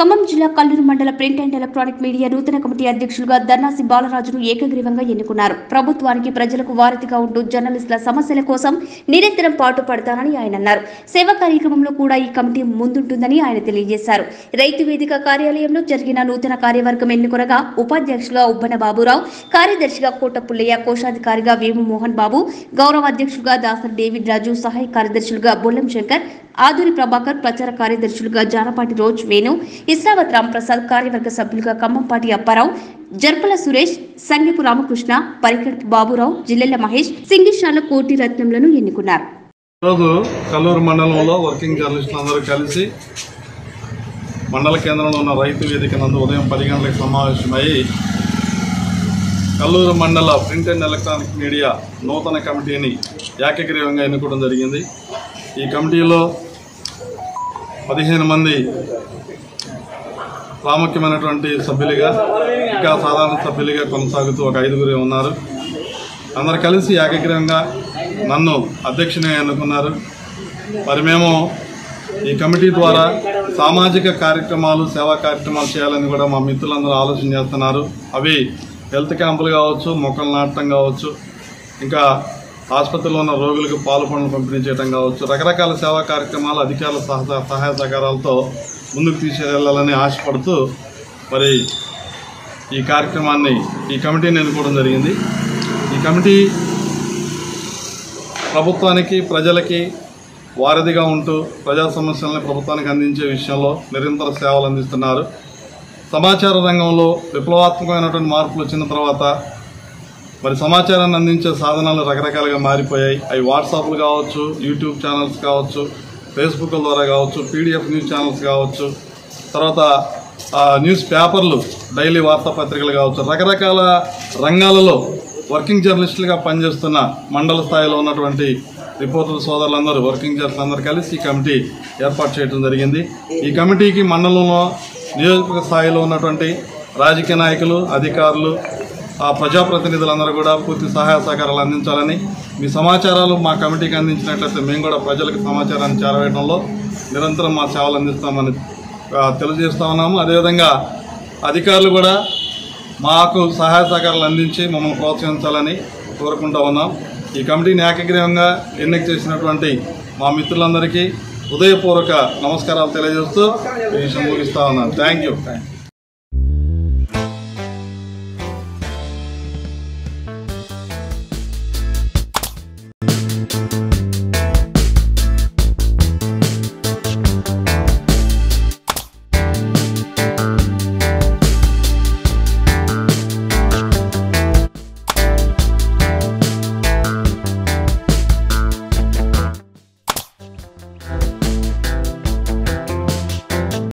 ఖమ్మం జిల్లా కల్లూరు మండల print and electronic media నూతన కమిటీ అధ్యక్షులుగా దర్నాసి బాలరాజును ఏకగ్రీవంగా ఎన్నుకున్నారు ప్రభుత్వానికి ప్రజలకు వారధిగా ఉంటూ జర్నలిస్టుల సమస్యల కోసం నిరంతరం పాటుపడతానని ఆయన అన్నారు సేవా కార్యక్రమంలో కూడా ఈ కమిటీ ముందుంటుందని ఆయన తెలియజేశారు రైతు వేదిక కార్యాలయంలో జరిగిన నూతన కార్యవర్గం ఎన్నుకొనగా ఉపాధ్యక్షులుగా ఉబ్బన బాబురావు కార్యదర్శిగా కోట పుల్లయ్య కోశాధికారిగా వేము మోహన్ బాబు గౌరవ అధ్యక్షులుగా దాసర్ డేవిడ్ రాజు సహాయ కార్యదర్శులుగా బొల్లం శంకర్ ఆదూరి ప్రభాకర్ ప్రచార కార్యదర్శులుగా జానపాటి రోజ్ వేణు ఇస్రావత్ రాంప్రసాద్ కార్యవర్గ సభ్యులుగా ఖమ్మంపాటి అప్పారావు జర్పల సురేష్ సంగీపు రామకృష్ణ పరికడపు బాబురావు జిల్లెల మహేష్ సింగిషాల కోటి రత్నంలను ఎన్నుకున్నారు ఈరోజు కల్లూరు మండలంలో వర్కింగ్ జర్నలిస్టులు అందరూ కలిసి మండల కేంద్రంలో ఉన్న రైతు వేదిక నందు ఉదయం పది గంటలకు సమావేశమై కల్లూరు మండల ప్రింట్ అండ్ ఎలక్ట్రానిక్ మీడియా నూతన కమిటీని ఏకగ్రీవంగా ఎన్నుకోవడం జరిగింది ఈ కమిటీలో పదిహేను మంది ప్రాముఖ్యమైనటువంటి సభ్యులుగా ఇంకా సాధారణ సభ్యులుగా కొనసాగుతూ ఒక ఐదుగురే ఉన్నారు అందరు కలిసి ఏకగ్రీవంగా నన్ను అధ్యక్షునిగా ఎన్నుకున్నారు మరి మేము ఈ కమిటీ ద్వారా సామాజిక కార్యక్రమాలు సేవా కార్యక్రమాలు చేయాలని కూడా మా మిత్రులందరూ ఆలోచన చేస్తున్నారు అవి హెల్త్ క్యాంపులు కావచ్చు మొక్కలు నాటడం కావచ్చు ఇంకా ఆసుపత్రిలో ఉన్న రోగులకు పాలు పండ్లు పంపిణీ చేయడం కావచ్చు రకరకాల సేవా కార్యక్రమాలు అధికారుల సహ సహాయ సహకారాలతో ముందుకు తీసుకెళ్లాలని ఆశపడుతూ మరి ఈ కార్యక్రమాన్ని ఈ కమిటీని ఎన్నుకోవడం జరిగింది ఈ కమిటీ ప్రభుత్వానికి ప్రజలకి వారధిగా ఉంటూ ప్రజా సమస్యలను ప్రభుత్వానికి అందించే విషయంలో నిరంతర సేవలు అందిస్తున్నారు సమాచార రంగంలో విప్లవాత్మకమైనటువంటి మార్పులు వచ్చిన తర్వాత మరి సమాచారాన్ని అందించే సాధనాలు రకరకాలుగా మారిపోయాయి అవి వాట్సాప్లు కావచ్చు యూట్యూబ్ ఛానల్స్ కావచ్చు ఫేస్బుక్ ద్వారా కావచ్చు పీడిఎఫ్ న్యూస్ ఛానల్స్ కావచ్చు తర్వాత ఆ, న్యూస్ పేపర్లు డైలీ వార్తాపత్రికలు కావచ్చు రకరకాల రంగాలలో వర్కింగ్ జర్నలిస్టులుగా పనిచేస్తున్న మండల స్థాయిలో ఉన్నటువంటి రిపోర్టర్ సోదరులందరూ వర్కింగ్ జర్నలిస్ట్ అందరూ కలిసి ఈ కమిటీ ఏర్పాటు చేయడం జరిగింది ఈ కమిటీకి మండలంలో నియోజకవర్గ స్థాయిలో ఉన్నటువంటి రాజకీయ నాయకులు అధికారులు ఆ ప్రజాప్రతినిధులందరూ కూడా పూర్తి సహాయ సహకారాలు అందించాలని మీ సమాచారాలు మా కమిటీకి అందించినట్లయితే మేము కూడా ప్రజలకు సమాచారాన్ని చేరవేయడంలో నిరంతరం మా సేవలు అందిస్తామని ఆ, తెలియజేస్తా ఉన్నాము అదేవిధంగా అధికారులు కూడా మాకు సహాయ సహకారాలు అందించి మమ్మల్ని ప్రోత్సహించాలని కోరుకుంటా ఉన్నాం ఈ కమిటీని ఏకగ్రీవంగా ఎన్నిక చేసినటువంటి మా మిత్రులందరికీ హృదయపూర్వక నమస్కారాలు తెలియజేస్తూ ఈ విషయం ముగిస్తా ఉన్నాను థ్యాంక్ యూ